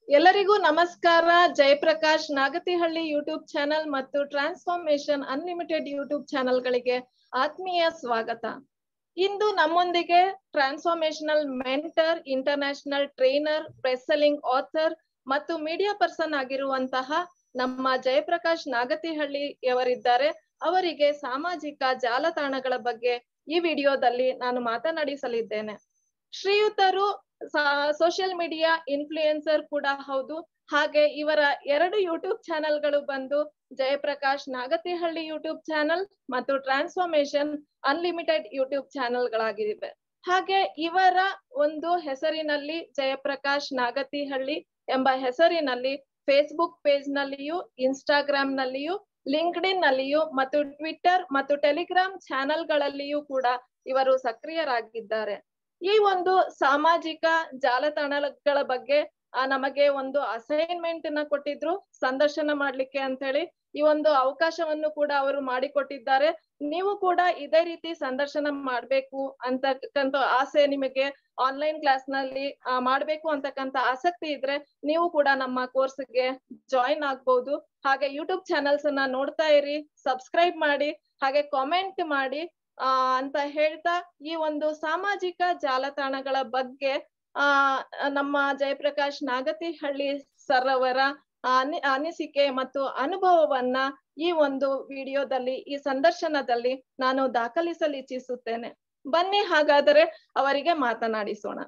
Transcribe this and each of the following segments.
ಎಲ್ಲರಿಗೂ ನಮಸ್ಕಾರ Jayaprakash Nagathihalli YouTube channel ಮತ್ತು ಟ್ರಾನ್ಸ್ಫಾರ್ಮೇಶನ್ ಅನ್ಲಿಮಿಟೆಡ್ ಯೂಟ್ಯೂಬ್ ಚಾನೆಲ್ಗಳಿಗೆ ಆತ್ಮೀಯ ಸ್ವಾಗತ ಇಂದು ನಮ್ಮೊಂದಿಗೆ transformational mentor international trainer bestselling author ಮತ್ತು ಮೀಡಿಯಾ ಪರ್ಸನ್ ಆಗಿರುವಂತಹ ನಮ್ಮ ಜಯಪ್ರಕಾಶ್ ನಾಗತಿಹಳ್ಳಿಯವರಿದ್ದಾರೆ ಅವರಿಗೆ ಸಾಮಾಜಿಕ ಜಾಲತಾಣಗಳ ಬಗ್ಗೆ ಈ ವಿಡಿಯೋದಲ್ಲಿ ನಾನು ಮಾತನಾಡಿಸಲಿದ್ದೇನೆ ಶ್ರೀಯುತರು ಸೋಷಿಯಲ್ ಮೀಡಿಯಾ ಇನ್ಫ್ಲೂಯೆನ್ಸರ್ ಕೂಡ ಹೌದು ಹಾಗೆ ಇವರ ಎರಡು ಯೂಟ್ಯೂಬ್ ಚಾನೆಲ್ಗಳು ಬಂದು ಜಯಪ್ರಕಾಶ್ ನಾಗತಿಹಳ್ಳಿ ಯೂಟ್ಯೂಬ್ ಚಾನೆಲ್ ಮತ್ತು ಟ್ರಾನ್ಸ್ಫಾರ್ಮೇಶನ್ ಅನ್ಲಿಮಿಟೆಡ್ ಯೂಟ್ಯೂಬ್ ಚಾನೆಲ್ಗಳಾಗಿವೆ ಹಾಗೆ ಇವರ ಒಂದು ಹೆಸರಿನಲ್ಲಿ ಜಯಪ್ರಕಾಶ್ ನಾಗತಿಹಳ್ಳಿ ಎಂಬ ಹೆಸರಿನಲ್ಲಿ ಫೇಸ್ಬುಕ್ ಪೇಜ್ ನಲ್ಲಿಯೂ ಇನ್ಸ್ಟಾಗ್ರಾಮ್ ನಲ್ಲಿಯೂ ಲಿಂಕ್ಡ್ ಇನ್ ನಲ್ಲಿಯೂ ಮತ್ತು ಟ್ವಿಟ್ಟರ್ ಮತ್ತು ಟೆಲಿಗ್ರಾಮ್ ಚಾನೆಲ್ಗಳಲ್ಲಿಯೂ ಕೂಡ ಇವರು ಸಕ್ರಿಯರಾಗಿದ್ದಾರೆ ಈ ಒಂದು ಸಾಮಾಜಿಕ ಜಾಲತಾಣಗಳ ಬಗ್ಗೆ ನಮಗೆ ಒಂದು ಅಸೈನ್ಮೆಂಟ್ ನ ಕೊಟ್ಟಿದ್ರು ಸಂದರ್ಶನ ಮಾಡ್ಲಿಕ್ಕೆ ಅಂತ ಹೇಳಿ ಈ ಒಂದು ಅವಕಾಶವನ್ನು ಕೂಡ ಅವರು ಮಾಡಿಕೊಟ್ಟಿದ್ದಾರೆ ನೀವು ಕೂಡ ಇದೇ ರೀತಿ ಸಂದರ್ಶನ ಮಾಡ್ಬೇಕು ಅಂತಕ್ಕಂಥ ಆಸೆ ನಿಮಗೆ ಆನ್ಲೈನ್ ಕ್ಲಾಸ್ ನಲ್ಲಿ ಮಾಡ್ಬೇಕು ಅಂತಕ್ಕಂಥ ಆಸಕ್ತಿ ಇದ್ರೆ ನೀವು ಕೂಡ ನಮ್ಮ ಕೋರ್ಸ್ಗೆ ಜಾಯಿನ್ ಆಗ್ಬಹುದು ಹಾಗೆ ಯೂಟ್ಯೂಬ್ ಚಾನೆಲ್ಸ್ ಅನ್ನ ನೋಡ್ತಾ ಇರಿ ಸಬ್ಸ್ಕ್ರೈಬ್ ಮಾಡಿ ಹಾಗೆ ಕಾಮೆಂಟ್ ಮಾಡಿ ಆ ಅಂತ ಹೇಳ್ತಾ ಈ ಒಂದು ಸಾಮಾಜಿಕ ಜಾಲತಾಣಗಳ ಬಗ್ಗೆ ಆ ನಮ್ಮ ಜಯಪ್ರಕಾಶ್ ನಾಗತಿಹಳ್ಳಿ ಸರ್ ಅವರ ಅನಿ ಅನಿಸಿಕೆ ಮತ್ತು ಅನುಭವವನ್ನ ಈ ಒಂದು ವಿಡಿಯೋದಲ್ಲಿ ಈ ಸಂದರ್ಶನದಲ್ಲಿ ನಾನು ದಾಖಲಿಸಲು ಇಚ್ಛಿಸುತ್ತೇನೆ ಬನ್ನಿ ಹಾಗಾದರೆ ಅವರಿಗೆ ಮಾತನಾಡಿಸೋಣ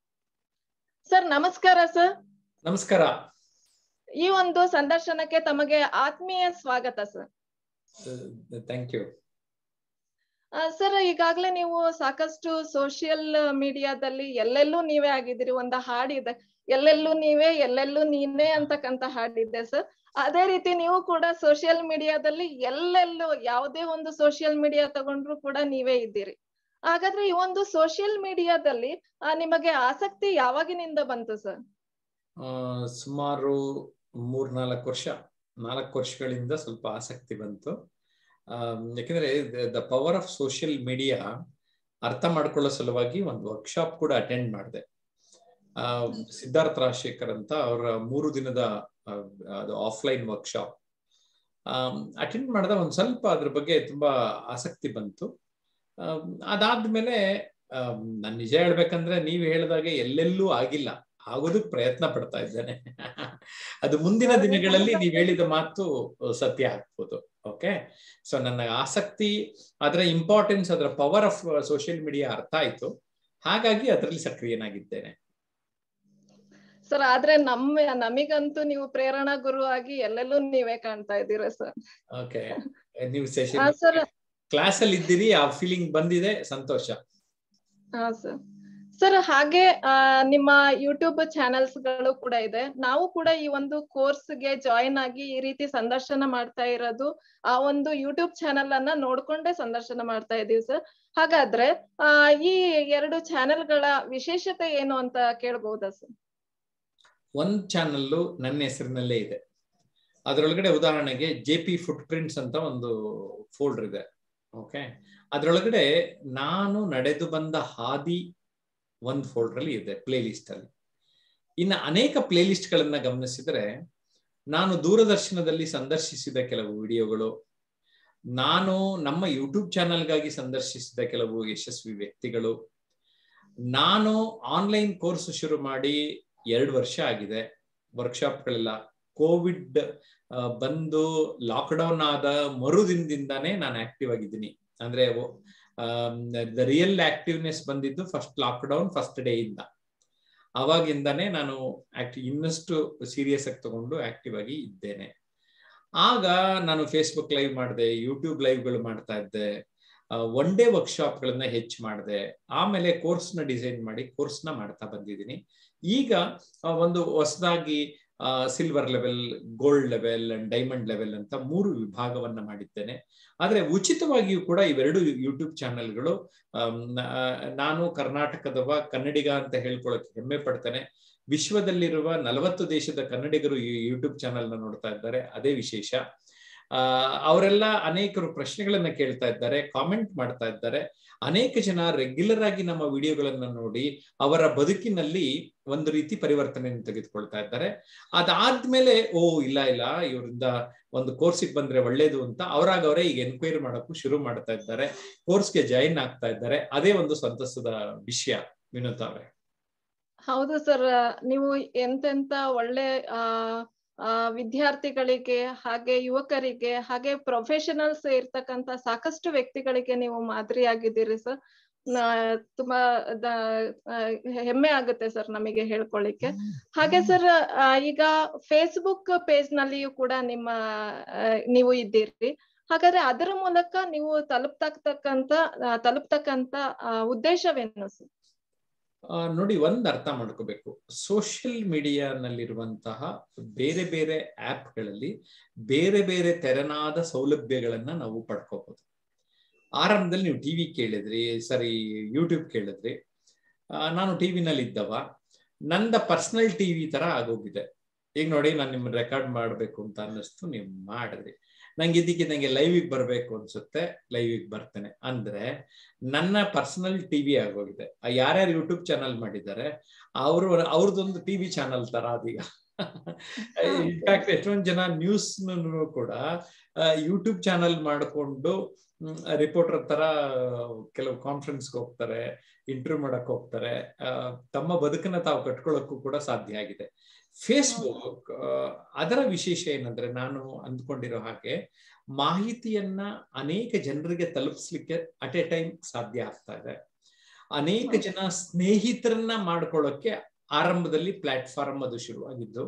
ಸರ್ ನಮಸ್ಕಾರ ಸರ್ ನಮಸ್ಕಾರ ಈ ಒಂದು ಸಂದರ್ಶನಕ್ಕೆ ತಮಗೆ ಆತ್ಮೀಯ ಸ್ವಾಗತ ಸರ್ ಥ್ಯಾಂಕ್ ಯು ಸರ್ ಈಗಾಗ್ಲೇ ನೀವು ಸಾಕಷ್ಟು ಸೋಷಿಯಲ್ ಮೀಡಿಯಾದಲ್ಲಿ ಎಲ್ಲೆಲ್ಲೂ ನೀವೇ ಆಗಿದ್ದೀರಿ ಒಂದು ಹಾಡಿದೆ ಎಲ್ಲೆಲ್ಲೂ ನೀವೇ ಎಲ್ಲೆಲ್ಲೂ ನೀನೇ ಅಂತಕ್ಕಂತ ಹಾಡಿದೆ ಸರ್ ಅದೇ ರೀತಿ ನೀವು ಕೂಡ ಸೋಷಿಯಲ್ ಮೀಡಿಯಾದಲ್ಲಿ ಎಲ್ಲೆಲ್ಲೂ ಯಾವುದೇ ಒಂದು ಸೋಷಿಯಲ್ ಮೀಡಿಯಾ ತಗೊಂಡ್ರು ಕೂಡ ನೀವೇ ಇದ್ದೀರಿ ಹಾಗಾದ್ರೆ ಈ ಒಂದು ಸೋಷಿಯಲ್ ಮೀಡಿಯಾದಲ್ಲಿ ನಿಮಗೆ ಆಸಕ್ತಿ ಯಾವಾಗಿನಿಂದ ಬಂತು ಸರ್ ಸುಮಾರು ಮೂರ್ ನಾಲ್ಕು ವರ್ಷ ನಾಲ್ಕು ವರ್ಷಗಳಿಂದ ಸ್ವಲ್ಪ ಆಸಕ್ತಿ ಬಂತು ಯಾಕಂದ್ರೆ the power of social media ಅರ್ಥ ಮಾಡ್ಕೊಳ್ಳೋ ಸಲುವಾಗಿ ಒಂದು ವರ್ಕ್ಶಾಪ್ ಕೂಡ ಅಟೆಂಡ್ ಮಾಡಿದೆ ಸಿದ್ಧಾರ್ಥ ರಾಜಶೇಖರ್ ಅಂತ ಅವರ ಮೂರು ದಿನದ ಅದು ಆಫ್ಲೈನ್ ವರ್ಕ್ಶಾಪ್ ಅಟೆಂಡ್ ಮಾಡಿದ ಒಂದ್ ಸ್ವಲ್ಪ ಅದ್ರ ಬಗ್ಗೆ ತುಂಬಾ ಆಸಕ್ತಿ ಬಂತು ಅದಾದ್ಮೇಲೆ ನಾನು ನಿಜ ಹೇಳ್ಬೇಕಂದ್ರೆ ನೀವು ಹೇಳಿದಾಗೆ ಎಲ್ಲೆಲ್ಲೂ ಆಗಿಲ್ಲ ಆಗೋದಕ್ಕೆ ಪ್ರಯತ್ನ ಪಡ್ತಾ ಇದ್ದೇನೆ ಅದು ಮುಂದಿನ ದಿನಗಳಲ್ಲಿ ನೀವು ಹೇಳಿದ ಮಾತು ಸತ್ಯ ಆಗ್ಬೋದು ಓಕೆ ಸೊ ನನ್ನ ಆಸಕ್ತಿ ಅದರ ಇಂಪಾರ್ಟೆನ್ಸ್ ಅದರ ಪವರ್ ಆಫ್ ಸೋಷಿಯಲ್ ಮೀಡಿಯಾ ಅರ್ಥ ಆಯ್ತು ಹಾಗಾಗಿ ಅದರಲ್ಲಿ ಸಕ್ರಿಯನಾಗಿದ್ದೇನೆ ಸರ್ ಆದ್ರೆ ನಮ್ಮ ನಮಿಗಂತೂ ನೀವು ಪ್ರೇರಣಾ ಗುರು ಆಗಿ ಎಲ್ಲೆಲ್ಲೂ ನೀವೇ ಕಾಣ್ತಾ ಇದ್ದೀರಾ ಸರ್ ಓಕೆ ನೀವು ಸೆಷನ್ ಕ್ಲಾಸ್ ಅಲ್ಲಿ ಇದ್ದೀರಿ ಆ ಫೀಲಿಂಗ್ ಬಂದಿದೆ ಸಂತೋಷ ಹಾ ಸರ್ ಸರ್ ಹಾಗೆ ನಿಮ್ಮ ಯೂಟ್ಯೂಬ್ ಚಾನೆಲ್ಸ್ ಗಳು ಕೂಡ ಇದೆ ನಾವು ಕೂಡ ಈ ಒಂದು ಕೋರ್ಸ್ ಗೆ ಜಾಯಿನ್ ಆಗಿ ಈ ರೀತಿ ಸಂದರ್ಶನ ಮಾಡ್ತಾ ಇರೋದು ಆ ಒಂದು ಯೂಟ್ಯೂಬ್ ಚಾನೆಲ್ ಅನ್ನ ನೋಡ್ಕೊಂಡೇ ಸಂದರ್ಶನ ಮಾಡ್ತಾ ಇದೀವಿ ಸರ್ ಹಾಗಾದ್ರೆ ಆ ಈ ಎರಡು ಚಾನೆಲ್ ಗಳ ವಿಶೇಷತೆ ಏನು ಅಂತ ಕೇಳ್ಬಹುದಾ ಸರ್ ಒಂದ್ ಚಾನಲ್ಲು ನನ್ನ ಹೆಸರಿನಲ್ಲೇ ಇದೆ ಅದರೊಳಗಡೆ ಉದಾಹರಣೆಗೆ ಜೆ ಪಿ ಫುಟ್ ಪ್ರಿಂಟ್ಸ್ ಅಂತ ಒಂದು ಫೋಲ್ಡರ್ ಇದೆ ಓಕೆ ಅದರೊಳಗಡೆ ನಾನು ನಡೆದು ಬಂದ ಹಾದಿ ಒಂದು ಫೋಲ್ಡರ್ ಅಲ್ಲಿ ಇದೆ ಪ್ಲೇ ಲಿಸ್ಟ್ ಅಲ್ಲಿ ಇನ್ನು ಅನೇಕ ಪ್ಲೇ ಲಿಸ್ಟ್ ಗಳನ್ನ ಗಮನಿಸಿದರೆ ನಾನು ದೂರದರ್ಶನದಲ್ಲಿ ಸಂದರ್ಶಿಸಿದ ಕೆಲವು ವಿಡಿಯೋಗಳು ನಾನು ನಮ್ಮ ಯೂಟ್ಯೂಬ್ ಚಾನೆಲ್ಗಾಗಿ ಸಂದರ್ಶಿಸಿದ ಕೆಲವು ಯಶಸ್ವಿ ವ್ಯಕ್ತಿಗಳು ನಾನು ಆನ್ಲೈನ್ ಕೋರ್ಸ್ ಶುರು ಮಾಡಿ ಎರಡು ವರ್ಷ ಆಗಿದೆ ವರ್ಕ್ಶಾಪ್ಗಳೆಲ್ಲ ಕೋವಿಡ್ ಬಂದು ಲಾಕ್ಡೌನ್ ಆದ ಮರುದಿನದಿಂದಾನೇ ನಾನು ಆಕ್ಟಿವ್ ಆಗಿದ್ದೀನಿ ಅಂದ್ರೆ ದ ರಿಯಲ್ ಆಕ್ಟಿವ್ನೆಸ್ ಬಂದಿದ್ದು ಫಸ್ಟ್ ಲಾಕ್ಡೌನ್ ಫಸ್ಟ್ ಡೇ ಇಂದ ಅವಾಗಿಂದಾನೇ ನಾನು ಆಕ್ಟಿವ್ ಇನ್ನಷ್ಟು ಸೀರಿಯಸ್ ಆಗಿ ತಗೊಂಡು ಆಕ್ಟಿವ್ ಆಗಿ ಇದ್ದೇನೆ ಆಗ ನಾನು ಫೇಸ್ಬುಕ್ ಲೈವ್ ಮಾಡಿದೆ ಯೂಟ್ಯೂಬ್ ಲೈವ್ಗಳು ಮಾಡ್ತಾ ಇದ್ದೆ ಒನ್ ಡೇ ವರ್ಕ್ಶಾಪ್ಗಳನ್ನ ಹೆಚ್ಚು ಮಾಡಿದೆ ಆಮೇಲೆ ಕೋರ್ಸ್ನ ಡಿಸೈನ್ ಮಾಡಿ ಕೋರ್ಸ್ನ ಮಾಡ್ತಾ ಬಂದಿದ್ದೀನಿ ಈಗ ಒಂದು ಹೊಸದಾಗಿ silver level gold level and diamond level ಅಂತ ಮೂರು ವಿಭಾಗವನ್ನ ಮಾಡಿದ್ದೇನೆ ಆದ್ರೆ ಉಚಿತವಾಗಿಯೂ ಕೂಡ ಇವೆರಡು ಯೂಟ್ಯೂಬ್ ಚಾನೆಲ್ಗಳು ನಾನು ಕರ್ನಾಟಕದವ ಕನ್ನಡಿಗ ಅಂತ ಹೇಳ್ಕೊಳಕ್ಕೆ ಹೆಮ್ಮೆ ಪಡ್ತೇನೆ ವಿಶ್ವದಲ್ಲಿರುವ ನಲವತ್ತು ದೇಶದ ಕನ್ನಡಿಗರು ಈ ಯೂಟ್ಯೂಬ್ ಚಾನೆಲ್ ನ ನೋಡ್ತಾ ಇದ್ದಾರೆ ಅದೇ ವಿಶೇಷ ಅವರೆಲ್ಲ ಅನೇಕರು ಪ್ರಶ್ನೆಗಳನ್ನ ಕೇಳ್ತಾ ಇದ್ದಾರೆ ಕಾಮೆಂಟ್ ಮಾಡ್ತಾ ಇದ್ದಾರೆ ಅನೇಕ ಜನ ರೆಗ್ಯುಲರ್ ಆಗಿ ನಮ್ಮ ವಿಡಿಯೋಗಳನ್ನ ನೋಡಿ ಅವರ ಬದುಕಿನಲ್ಲಿ ಒಂದು ರೀತಿ ಪರಿವರ್ತನೆಯನ್ನು ತೆಗೆದುಕೊಳ್ತಾ ಇದ್ದಾರೆ ಅದಾದ್ಮೇಲೆ ಓ ಇಲ್ಲ ಇಲ್ಲ ಇವರಿಂದ ಒಂದು ಕೋರ್ಸಿಗೆ ಬಂದ್ರೆ ಒಳ್ಳೇದು ಅಂತ ಅವರಾಗ ಅವರೇ ಈಗ ಎನ್ಕ್ವೈರಿ ಮಾಡೋಕ್ಕೂ ಶುರು ಮಾಡ್ತಾ ಇದ್ದಾರೆ ಕೋರ್ಸ್ಗೆ ಜಾಯಿನ್ ಆಗ್ತಾ ಇದ್ದಾರೆ ಅದೇ ಒಂದು ಸಂತಸದ ವಿಷಯ ವಿನೋದ್ ಅವರೇ ಹೌದು ಸರ್ ನೀವು ಎಂತೆಂತ ಒಳ್ಳೆ ಆ ವಿದ್ಯಾರ್ಥಿಗಳಿಗೆ ಹಾಗೆ ಯುವಕರಿಗೆ ಹಾಗೆ ಪ್ರೊಫೆಷನಲ್ಸ್ ಇರ್ತಕ್ಕಂತ ಸಾಕಷ್ಟು ವ್ಯಕ್ತಿಗಳಿಗೆ ನೀವು ಮಾದರಿಯಾಗಿದ್ದೀರಿ ಸರ್ ತುಂಬಾ ಹೆಮ್ಮೆ ಆಗುತ್ತೆ ಸರ್ ನಮಗೆ ಹೇಳ್ಕೊಳ್ಳಿಕ್ಕೆ ಹಾಗೆ ಸರ್ ಈಗ ಫೇಸ್ಬುಕ್ ಪೇಜ್ ನಲ್ಲಿಯೂ ಕೂಡ ನಿಮ್ಮ ನೀವು ಇದ್ದೀರಿ ಹಾಗಾದ್ರೆ ಅದರ ಮೂಲಕ ನೀವು ತಲುಪ್ತಕ್ಕಂತ ತಲುಪ್ತಕ್ಕಂತ ಉದ್ದೇಶವೇನು ಸರ್ ನೋಡಿ ಒಂದ್ ಅರ್ಥ ಮಾಡ್ಕೋಬೇಕು ಸೋಷಿಯಲ್ ಮೀಡಿಯಾನಲ್ಲಿರುವಂತಹ ಬೇರೆ ಬೇರೆ ಆಪ್ಗಳಲ್ಲಿ ಬೇರೆ ಬೇರೆ ತೆರನಾದ ಸೌಲಭ್ಯಗಳನ್ನ ನಾವು ಪಡ್ಕೋಬಹುದು ಆರಂಭದಲ್ಲಿ ನೀವು ಟಿವಿ ಕೇಳಿದ್ರಿ ಸರಿ ಯೂಟ್ಯೂಬ್ ಕೇಳಿದ್ರಿ ನಾನು ಟಿವಿನಲ್ಲಿ ಇದ್ದವ ನಂದ ಪರ್ಸನಲ್ ಟಿವಿ ತರ ಆಗೋಗಿದೆ ಈಗ ನೋಡಿ ನಾನು ನಿಮ್ಮನ್ನ ರೆಕಾರ್ಡ್ ಮಾಡ್ಬೇಕು ಅಂತ ಅನ್ನಿಸ್ತು ನೀವು ಮಾಡಿದ್ರಿ ನಂಗೆ ಇದಕ್ಕೆ ನಂಗೆ ಲೈವಿಗೆ ಬರಬೇಕು ಅನ್ಸುತ್ತೆ ಲೈವಿಗೆ ಬರ್ತೇನೆ ಅಂದ್ರೆ ನನ್ನ ಪರ್ಸನಲ್ ಟಿವಿ ಆಗೋಗಿದೆ ಯಾರ್ಯಾರು ಯೂಟ್ಯೂಬ್ ಚಾನಲ್ ಮಾಡಿದ್ದಾರೆ ಅವರು ಅವ್ರದ್ದೊಂದು ಟಿವಿ ಚಾನಲ್ ತರ ಅದೀಗ ಇನ್ಫ್ಯಾಕ್ಟ್ ಎಷ್ಟೊಂದು ಜನ ನ್ಯೂಸ್ ಕೂಡ ಯೂಟ್ಯೂಬ್ ಚಾನಲ್ ಮಾಡಿಕೊಂಡು ರಿಪೋರ್ಟರ್ ತರ ಕೆಲವು ಕಾನ್ಫರೆನ್ಸ್ಗೆ ಹೋಗ್ತಾರೆ ಇಂಟರ್ವ್ಯೂ ಮಾಡಕ್ ಹೋಗ್ತಾರೆ ತಮ್ಮ ಬದುಕನ್ನ ತಾವು ಕಟ್ಕೊಳ್ಳೋಕ್ಕೂ ಕೂಡ ಸಾಧ್ಯ ಆಗಿದೆ ಫೇಸ್ಬುಕ್ ಅದರ ವಿಶೇಷ ಏನಂದ್ರೆ ನಾನು ಅಂದ್ಕೊಂಡಿರೋ ಹಾಗೆ ಮಾಹಿತಿಯನ್ನ ಅನೇಕ ಜನರಿಗೆ ತಲುಪಿಸ್ಲಿಕ್ಕೆ ಅಟ್ ಎ ಟೈಮ್ ಸಾಧ್ಯ ಆಗ್ತಾ ಇದೆ ಅನೇಕ ಜನ ಸ್ನೇಹಿತರನ್ನ ಮಾಡ್ಕೊಳ್ಳೋಕೆ ಆರಂಭದಲ್ಲಿ ಪ್ಲಾಟ್ಫಾರ್ಮ್ ಅದು ಶುರುವಾಗಿದ್ದು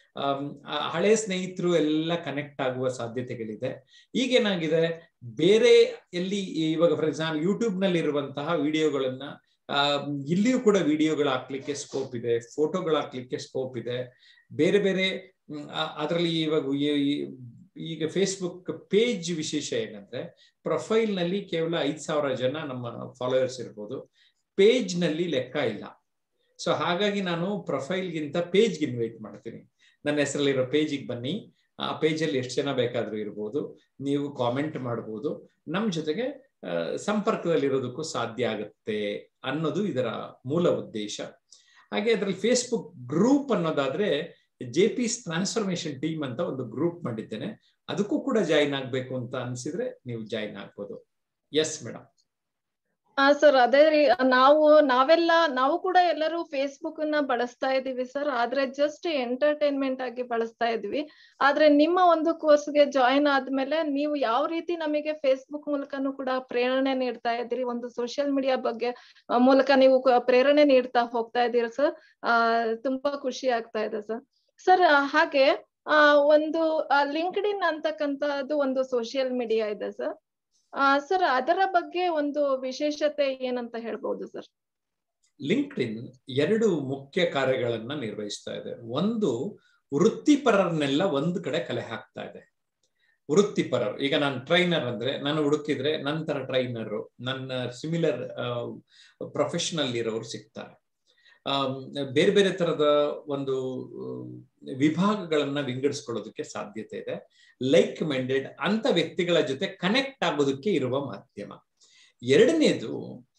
ಹಳೆ ಸ್ನೇಹಿತರು ಎಲ್ಲ ಕನೆಕ್ಟ್ ಆಗುವ ಸಾಧ್ಯತೆಗಳಿದೆ ಈಗೇನಾಗಿದೆ ಬೇರೆ ಎಲ್ಲಿ ಇವಾಗ ಫಾರ್ ಎಕ್ಸಾಂಪಲ್ ಯೂಟ್ಯೂಬ್ ನಲ್ಲಿ ಇರುವಂತಹ ವಿಡಿಯೋಗಳನ್ನ ಇಲ್ಲಿಯೂ ಕೂಡ ವಿಡಿಯೋಗಳು ಹಾಕ್ಲಿಕ್ಕೆ ಸ್ಕೋಪ್ ಇದೆ ಫೋಟೋಗಳು ಹಾಕ್ಲಿಕ್ಕೆ ಸ್ಕೋಪ್ ಇದೆ ಬೇರೆ ಬೇರೆ ಅದರಲ್ಲಿ ಇವಾಗ ಈಗ ಫೇಸ್ಬುಕ್ ಪೇಜ್ ವಿಶೇಷ ಏನಂದ್ರೆ ಪ್ರೊಫೈಲ್ ನಲ್ಲಿ ಕೇವಲ ಐದ್ ಸಾವಿರ ಜನ ನಮ್ಮ ಫಾಲೋವರ್ಸ್ ಇರ್ಬೋದು ಪೇಜ್ ನಲ್ಲಿ ಲೆಕ್ಕ ಇಲ್ಲ ಸೊ ಹಾಗಾಗಿ ನಾನು ಪ್ರೊಫೈಲ್ಗಿಂತ ಪೇಜ್ಗೆ ಇನ್ವೈಟ್ ಮಾಡ್ತೀನಿ ನನ್ನ ಹೆಸರಲ್ಲಿರೋ ಪೇಜಿಗೆ ಬನ್ನಿ ಆ ಪೇಜಲ್ಲಿ ಎಷ್ಟು ಜನ ಬೇಕಾದ್ರೂ ಇರ್ಬೋದು ನೀವು ಕಾಮೆಂಟ್ ಮಾಡ್ಬೋದು ನಮ್ಮ ಜೊತೆಗೆ ಸಂಪರ್ಕದಲ್ಲಿರೋದಕ್ಕೂ ಸಾಧ್ಯ ಆಗುತ್ತೆ ಅನ್ನೋದು ಇದರ ಮೂಲ ಉದ್ದೇಶ ಹಾಗೆ ಅದರಲ್ಲಿ ಫೇಸ್ಬುಕ್ ಗ್ರೂಪ್ ಅನ್ನೋದಾದ್ರೆ ಜೆ ಪಿ ಟ್ರಾನ್ಸ್ಫಾರ್ಮೇಶನ್ ಟೀಮ್ ಅಂತ ಒಂದು ಗ್ರೂಪ್ ಮಾಡಿದ್ದೇನೆ ಅದಕ್ಕೂ ಕೂಡ ಜಾಯಿನ್ ಆಗ್ಬೇಕು ಅಂತ ಅನ್ಸಿದ್ರೆ ನೀವು ಜಾಯಿನ್ ಆಗ್ಬೋದು ಎಸ್ ಮೇಡಮ್ ಹಾ ಸರ್ ಅದೇ ರೀ ನಾವು ನಾವೆಲ್ಲ ನಾವು ಕೂಡ ಎಲ್ಲರೂ ಫೇಸ್ಬುಕ್ ನ ಬಳಸ್ತಾ ಇದೀವಿ ಸರ್ ಆದ್ರೆ ಜಸ್ಟ್ ಎಂಟರ್ಟೈನ್ಮೆಂಟ್ ಆಗಿ ಬಳಸ್ತಾ ಇದ್ವಿ ಆದ್ರೆ ನಿಮ್ಮ ಒಂದು ಕೋರ್ಸ್ಗೆ ಜಾಯಿನ್ ಆದ್ಮೇಲೆ ನೀವು ಯಾವ ರೀತಿ ನಮಗೆ ಫೇಸ್ಬುಕ್ ಮೂಲಕನೂ ಕೂಡ ಪ್ರೇರಣೆ ನೀಡ್ತಾ ಇದ್ದೀರಿ ಒಂದು ಸೋಷಿಯಲ್ ಮೀಡಿಯಾ ಬಗ್ಗೆ ಮೂಲಕ ನೀವು ಪ್ರೇರಣೆ ನೀಡ್ತಾ ಹೋಗ್ತಾ ಇದ್ದೀರಿ ಸರ್ ಆ ತುಂಬಾ ಖುಷಿ ಆಗ್ತಾ ಇದೆ ಸರ್ ಸರ್ ಹಾಗೆ ಆ ಒಂದು ಲಿಂಕ್ಡ್ ಇನ್ ಅಂತಕ್ಕಂಥದ್ದು ಒಂದು ಸೋಷಿಯಲ್ ಮೀಡಿಯಾ ಇದೆ ಸರ್ ಆ ಸರ್ ಅದರ ಬಗ್ಗೆ ಒಂದು ವಿಶೇಷತೆ ಏನಂತ ಹೇಳ್ಬೋದು ಸರ್ ಲಿಂಕ್ಡ್ ಇನ್ ಎರಡು ಮುಖ್ಯ ಕಾರ್ಯಗಳನ್ನ ನಿರ್ವಹಿಸ್ತಾ ಇದೆ ಒಂದು ವೃತ್ತಿಪರರನ್ನೆಲ್ಲ ಒಂದು ಕಡೆ ಕಲೆ ಹಾಕ್ತಾ ಇದೆ ವೃತ್ತಿಪರರು ಈಗ ನಾನು ಟ್ರೈನರ್ ಅಂದ್ರೆ ನಾನು ಹುಡುಕಿದ್ರೆ ನಂತರ ಟ್ರೈನರು ನನ್ನ ಸಿಮಿಲರ್ ಪ್ರೊಫೆಷನಲ್ ಇರೋರು ಸಿಗ್ತಾರೆ ಬೇರೆ ಬೇರೆ ತರದ ಒಂದು ವಿಭಾಗಗಳನ್ನ ವಿಂಗಡಿಸ್ಕೊಳ್ಳೋದಕ್ಕೆ ಸಾಧ್ಯತೆ ಇದೆ ಲೈಕ್ ಮೈಂಡೆಡ್ ಅಂತ ವ್ಯಕ್ತಿಗಳ ಜೊತೆ ಕನೆಕ್ಟ್ ಆಗೋದಕ್ಕೆ ಇರುವ ಮಾಧ್ಯಮ ಎರಡನೇದು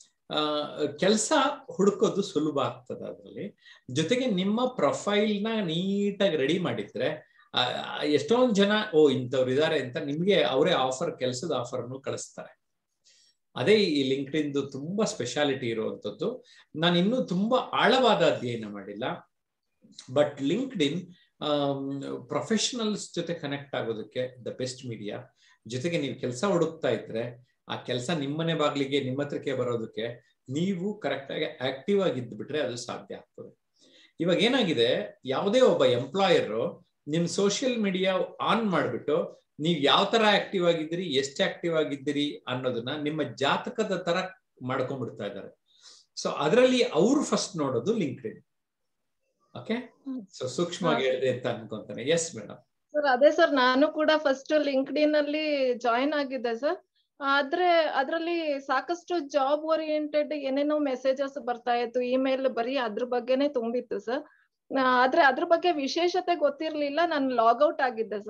ಕೆಲಸ ಹುಡುಕೋದು ಸುಲಭ ಆಗ್ತದೆ ಅದರಲ್ಲಿ ಜೊತೆಗೆ ನಿಮ್ಮ ಪ್ರೊಫೈಲ್ನ ನೀಟಾಗಿ ರೆಡಿ ಮಾಡಿದ್ರೆ ಎಷ್ಟೊಂದು ಜನ ಓ ಇಂಥವ್ರು ಇದ್ದಾರೆ ಅಂತ ನಿಮ್ಗೆ ಅವರೇ ಆಫರ್ ಕೆಲಸದ ಆಫರ್ನು ಕಳಿಸ್ತಾರೆ ಅದೇ ಈ ಲಿಂಕ್ಡ್ ಇಂದು ತುಂಬಾ ಸ್ಪೆಷಾಲಿಟಿ ಇರುವಂತದ್ದು ನಾನು ಇನ್ನೂ ತುಂಬಾ ಆಳವಾದ ಅಧ್ಯಯನ ಮಾಡಿಲ್ಲ ಬಟ್ ಲಿಂಕ್ಡ್ ಇನ್ ಪ್ರೊಫೆಷನಲ್ಸ್ ಜೊತೆ ಕನೆಕ್ಟ್ ಆಗೋದಕ್ಕೆ ದ ಬೆಸ್ಟ್ ಮೀಡಿಯಾ ಜೊತೆಗೆ ನೀವು ಕೆಲಸ ಹುಡುಕ್ತಾ ಇದ್ರೆ ಆ ಕೆಲಸ ನಿಮ್ಮನೆ ಬಾಗ್ಲಿಗೆ ನಿಮ್ಮ ಹತ್ರಕ್ಕೆ ಬರೋದಕ್ಕೆ ನೀವು ಕರೆಕ್ಟ್ ಆಗಿ ಆಕ್ಟಿವ್ ಆಗಿದ್ದು ಬಿಟ್ರೆ ಅದು ಸಾಧ್ಯ ಆಗ್ತದೆ ಇವಾಗ ಏನಾಗಿದೆ ಯಾವುದೇ ಒಬ್ಬ ಎಂಪ್ಲಾಯರ್ ನಿಮ್ ಸೋಷಿಯಲ್ ಮೀಡಿಯಾ ಆನ್ ಮಾಡ್ಬಿಟ್ಟು ನೀವ್ ಯಾವ ತರ ಆಕ್ಟಿವ್ ಆಗಿದ್ದೀರಿ ಎಷ್ಟು ಆಕ್ಟಿವ್ ಆಗಿದ್ದೀರಿ ಅನ್ನೋದನ್ನ ನಿಮ್ಮ ಜಾತಕದ ತರ ಮಾಡ್ಕೊಂಡ್ಬಿಡ್ತಾ ಇದ್ದಾರೆ ಸೊ ಅದರಲ್ಲಿ ಅವರು ಫಸ್ಟ್ ನೋಡೋದು ಲಿಂಕ್ಡ್ ಇನ್ ಓಕೆ ಸೊ ಸೂಕ್ಷ್ಮವಾಗಿ ಹೇಳಿದೆ ಅಂತ ಅನ್ಕೊಂತಾನೆ ಎಸ್ ಮೇಡಮ್ ಸರ್ ಅದೇ ಸರ್ ನಾನು ಕೂಡ ಫಸ್ಟ್ ಲಿಂಕ್ಡ್ ಇನ್ ಅಲ್ಲಿ ಜಾಯಿನ್ ಆಗಿದ್ದೆ ಸರ್ ಆದ್ರೆ ಅದ್ರಲ್ಲಿ ಸಾಕಷ್ಟು ಜಾಬ್ ಓರಿಯೆಂಟೆಡ್ ಏನೇನೋ ಮೆಸೇಜಸ್ ಬರ್ತಾ ಇತ್ತು ಇಮೇಲ್ ಬರೀ ಅದ್ರ ಬಗ್ಗೆನೆ ತುಂಬಿತ್ತು ಸರ್ ಆದ್ರೆ ಅದ್ರ ಬಗ್ಗೆ ವಿಶೇಷತೆ ಗೊತ್ತಿರ್ಲಿಲ್ಲ ನಾನು ಲಾಗ್ ಔಟ್ ಆಗಿದ್ದೆ ಸರ್